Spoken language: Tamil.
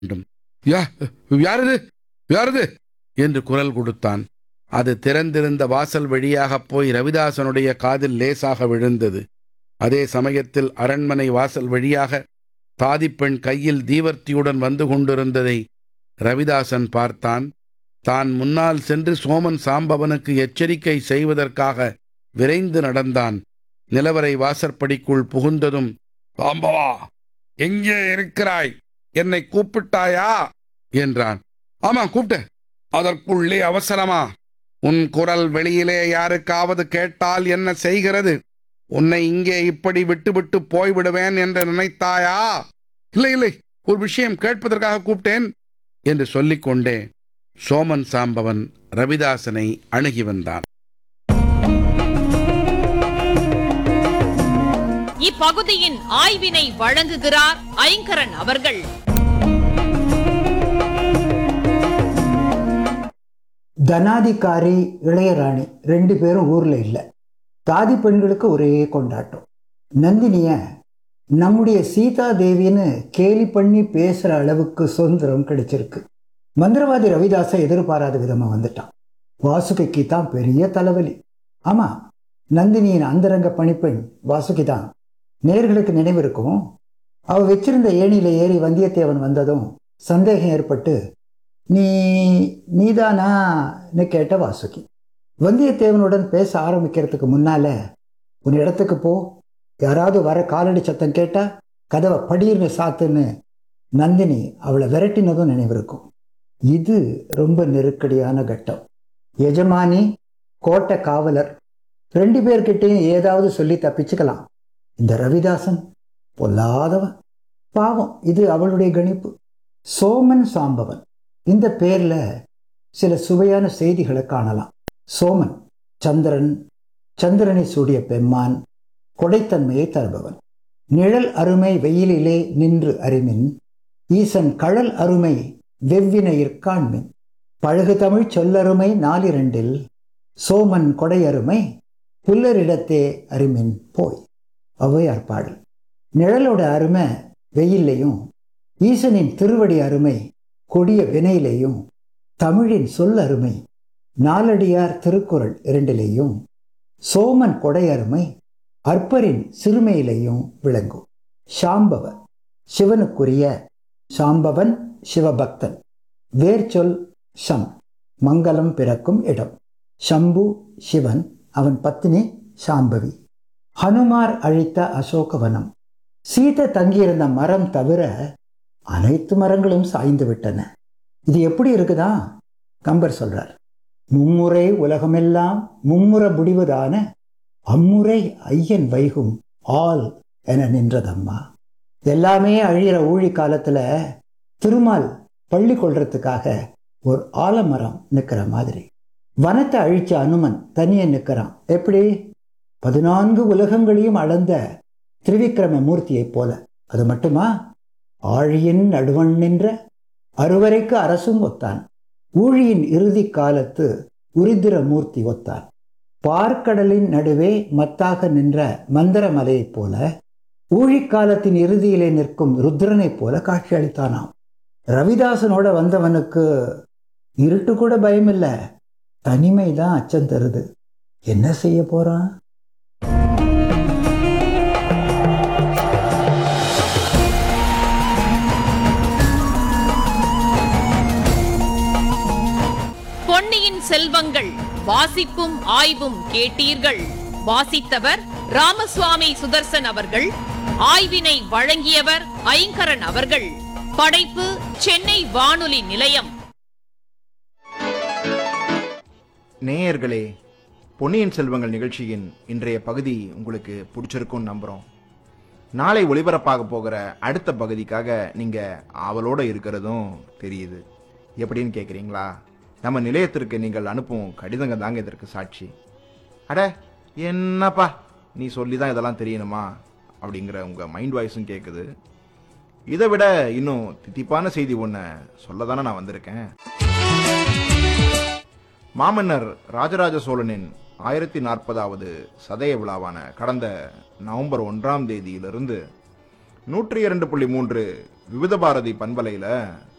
வேண்டும் யா யாரது யாரது என்று குரல் கொடுத்தான் அது திறந்திருந்த வாசல் வழியாகப் போய் ரவிதாசனுடைய காதில் லேசாக விழுந்தது அதே சமயத்தில் அரண்மனை வாசல் வழியாக தாதிப்பெண் கையில் தீவர்த்தியுடன் வந்து கொண்டிருந்ததை ரவிதாசன் பார்த்தான் தான் முன்னால் சென்று சோமன் சாம்பவனுக்கு எச்சரிக்கை செய்வதற்காக விரைந்து நடந்தான் நிலவரை வாசற்படிக்குள் புகுந்ததும் சாம்பவா எங்கே இருக்கிறாய் என்னை கூப்பிட்டாயா என்றான் ஆமா கூப்பிட்டேன் அதற்குள்ளே அவசரமா உன் குரல் வெளியிலே யாருக்காவது கேட்டால் என்ன செய்கிறது உன்னை இங்கே இப்படி விட்டுவிட்டு போய்விடுவேன் என்று நினைத்தாயா இல்லை இல்லை ஒரு விஷயம் கேட்பதற்காக கூப்பிட்டேன் என்று சொல்லிக்கொண்டே சோமன் சாம்பவன் ரவிதாசனை அணுகி வந்தான் இப்பகுதியின் ஆய்வினை வழங்குகிறார் ஐங்கரன் அவர்கள் தனாதிகாரி இளையராணி ரெண்டு பேரும் ஊர்ல இல்லை தாதி பெண்களுக்கு ஒரே கொண்டாட்டம் நந்தினிய நம்முடைய சீதா தேவின்னு கேலி பண்ணி பேசுற அளவுக்கு சுதந்திரம் கிடைச்சிருக்கு மந்திரவாதி ரவிதாச எதிர்பாராத விதமா வந்துட்டான் வாசுகிக்கு தான் பெரிய தலைவலி ஆமா நந்தினியின் அந்தரங்க பணிப்பெண் வாசுகி தான் நேர்களுக்கு நினைவு இருக்கும் அவ வச்சிருந்த ஏணியில ஏறி வந்தியத்தேவன் வந்ததும் சந்தேகம் ஏற்பட்டு நீ நீதானான்னு கேட்ட வாசுகி வந்தியத்தேவனுடன் பேச ஆரம்பிக்கிறதுக்கு முன்னால உன் இடத்துக்கு போ யாராவது வர காலடி சத்தம் கேட்டா கதவை படிர்னு சாத்துன்னு நந்தினி அவளை விரட்டினதும் நினைவிருக்கும் இது ரொம்ப நெருக்கடியான கட்டம் எஜமானி கோட்டை காவலர் ரெண்டு பேர்கிட்டையும் ஏதாவது சொல்லி தப்பிச்சுக்கலாம் இந்த ரவிதாசன் பொல்லாதவன் பாவம் இது அவளுடைய கணிப்பு சோமன் சாம்பவன் இந்த பேர்ல சில சுவையான செய்திகளை காணலாம் சோமன் சந்திரன் சந்திரனை சூடிய பெம்மான் கொடைத்தன்மையை தருபவன் நிழல் அருமை வெயிலிலே நின்று அறிமின் ஈசன் கழல் அருமை வெவ்வினையிற் காண்மின் பழகு தமிழ் சொல்லருமை நாலிரண்டில் சோமன் கொடையருமை புல்லரிடத்தே அறிமின் போய் ஔவையார் பாடல் நிழலோட அருமை வெயில்லையும் ஈசனின் திருவடி அருமை கொடிய வினையிலேயும் தமிழின் சொல் அருமை நாலடியார் திருக்குறள் இரண்டிலேயும் சோமன் கொடையருமை அற்பரின் சிறுமையிலேயும் விளங்கும் சாம்பவர் சிவனுக்குரிய சாம்பவன் சிவபக்தன் வேர்ச்சொல் ஷம் மங்களம் பிறக்கும் இடம் சம்பு சிவன் அவன் பத்தினி சாம்பவி ஹனுமார் அழித்த அசோகவனம் சீதை தங்கியிருந்த மரம் தவிர அனைத்து மரங்களும் சாய்ந்து விட்டன இது எப்படி இருக்குதா கம்பர் சொல்றார் மும்முறை உலகமெல்லாம் மும்முற முடிவதான அம்முறை ஐயன் வைகும் ஆல் என நின்றதம்மா எல்லாமே அழியிற ஊழி காலத்துல திருமால் பள்ளி கொள்றதுக்காக ஒரு ஆலமரம் நிக்கிற மாதிரி வனத்தை அழிச்ச அனுமன் தனியே நிக்கிறான் எப்படி பதினான்கு உலகங்களையும் அளந்த திரிவிக்ரம மூர்த்தியைப் போல அது மட்டுமா ஆழியின் நடுவன் நின்ற அறுவரைக்கு அரசும் ஒத்தான் ஊழியின் இறுதி காலத்து உரிதிர மூர்த்தி ஒத்தான் பார்க்கடலின் நடுவே மத்தாக நின்ற மந்திர மலையைப் போல ஊழிக்காலத்தின் இறுதியிலே நிற்கும் ருத்ரனைப் போல காட்சியளித்தானாம் ரவிதாசனோட வந்தவனுக்கு இருட்டு கூட பயமில்ல தனிமை தான் அச்சம் தருது என்ன செய்ய போறான் பொன்னியின் செல்வங்கள் வாசிப்பும் ஆய்வும் கேட்டீர்கள் வாசித்தவர் ராமசுவாமி சுதர்சன் அவர்கள் ஆய்வினை வழங்கியவர் ஐங்கரன் அவர்கள் படைப்பு சென்னை வானொலி நிலையம் நேயர்களே பொன்னியின் செல்வங்கள் நிகழ்ச்சியின் இன்றைய பகுதி உங்களுக்கு பிடிச்சிருக்கும்னு நம்புகிறோம் நாளை ஒளிபரப்பாக போகிற அடுத்த பகுதிக்காக நீங்கள் ஆவலோடு இருக்கிறதும் தெரியுது எப்படின்னு கேட்குறீங்களா நம்ம நிலையத்திற்கு நீங்கள் அனுப்பும் கடிதங்க தாங்க இதற்கு சாட்சி அட என்னப்பா நீ சொல்லி தான் இதெல்லாம் தெரியணுமா அப்படிங்கிற உங்கள் மைண்ட் வாய்ஸும் கேட்குது இதை விட இன்னும் தித்திப்பான செய்தி ஒன்று சொல்ல தானே நான் வந்திருக்கேன் மாமன்னர் ராஜராஜ சோழனின் ஆயிரத்தி நாற்பதாவது சதய விழாவான கடந்த நவம்பர் ஒன்றாம் தேதியிலிருந்து நூற்றி இரண்டு புள்ளி மூன்று விவித பாரதி பண்பலையில்